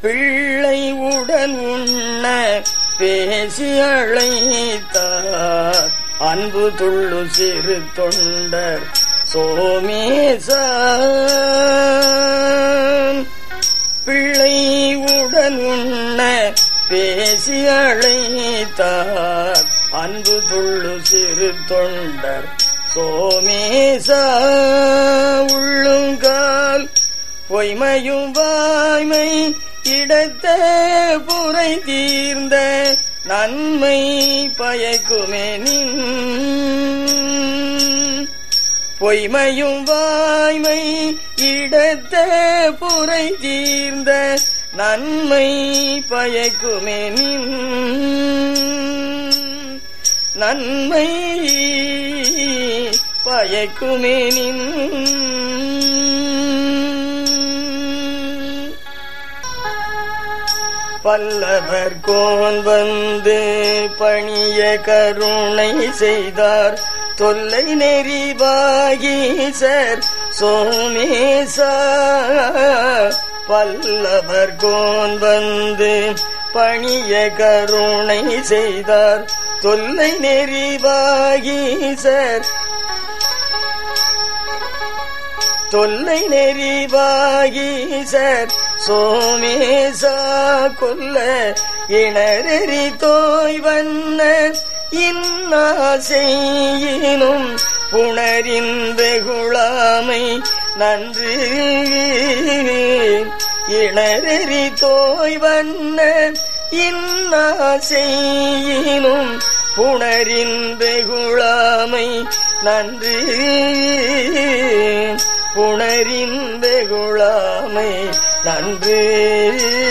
பிள்ளை உடல் உண்ண பேசி அழைத்தார் அன்பு துள்ளு சிறு தொண்டர் சோமேச பிள்ளை உடல் உண்ண பேசி அழைத்தார் அன்பு துள்ளு சிறு தொண்டர் சோமேச உள்ளுங்கால் பொய்மையும் வாய்மை இடத்த புரை தீர்ந்த நன்மை பயக்குமே நின் பொய்மையும் வாய்மை இடத்த புரை தீர்ந்த நன்மை பயக்குமே நின் நன்மை பயக்குமே நின் பல்லவர் கோன் வந்து பணிய கருணை செய்தார் தொல்லை நெறிவாகீசர் சோமேசா பல்லவர் கோன் வந்து பணிய கருணை செய்தார் தொல்லை நெறிவாகீசர் தொல்லை நெறிவாகீசர் சோமேசா கொல்ல இணரெறி தோய் வண்ண இன்னாசெய்யினும் புணரின் வெகுளாமை நன்று இணரெறி தோய் வண்ண இன்னாசெய்யினும் புணரின் வெகுளாமை நன்று புணரின் வெகுளாமை நன்று